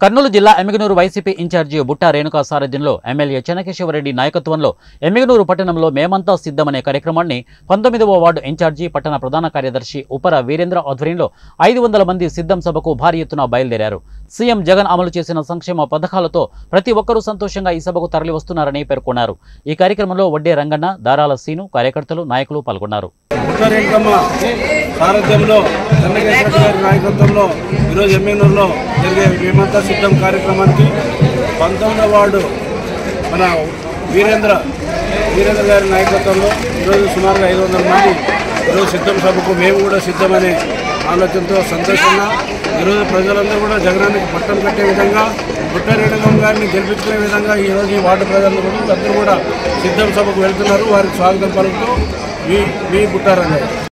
కర్నూలు జిల్లా Emmiganur YCP incharge బుట్టా రేణుకా సారథ్యంలో ఎమ్మెల్యే చెన్నకేశవరెడ్డి నాయకత్వంలో ఎమ్మిగనూరు పట్టణంలో మేమంతా సిద్ధమనే కార్యక్రమాన్ని పంతొమ్మిదవ వార్డు ఇన్ఛార్జి పట్టణ ప్రధాన కార్యదర్శి ఉపర వీరేంద్ర ఆధ్వర్యంలో ఐదు వందల మంది సిద్ధం సభకు భారీ ఎత్తున బయలుదేరారు సీఎం జగన్ అమలు చేసిన సంక్షేమ పథకాలతో ప్రతి ఒక్కరూ సంతోషంగా ఈ సభకు తరలి వస్తున్నారని పేర్కొన్నారు ఈ కార్యక్రమంలో వడ్డే రంగన్న దారాల సీను కార్యకర్తలు నాయకులు పాల్గొన్నారు ఉత్తరేంకమ్మ సారథ్యంలో చెన్నకేశ్వర గారి నాయకత్వంలో ఈరోజు ఎమ్మెనూరులో జరిగే మేమంతా సిద్ధం కార్యక్రమానికి పంతొమ్మిదవ వార్డు మన వీరేంద్ర వీరేంద్ర గారి నాయకత్వంలో ఈరోజు సుమారుగా ఐదు వందల మంది ఈరోజు సిద్ధం సభకు మేము కూడా సిద్ధమనే ఆలోచనతో సంతోషంగా ఈరోజు ప్రజలందరూ కూడా జగనానికి పట్టం కట్టే విధంగా పుట్టారెడ్డి గారిని గెలిపించుకునే విధంగా ఈరోజు ఈ వార్డు ప్రజలందరూ కూడా అందరూ కూడా సిద్ధం సభకు వెళ్తున్నారు వారికి స్వాగతం పలుకుతూ మీ మీ పుట్టారంగారు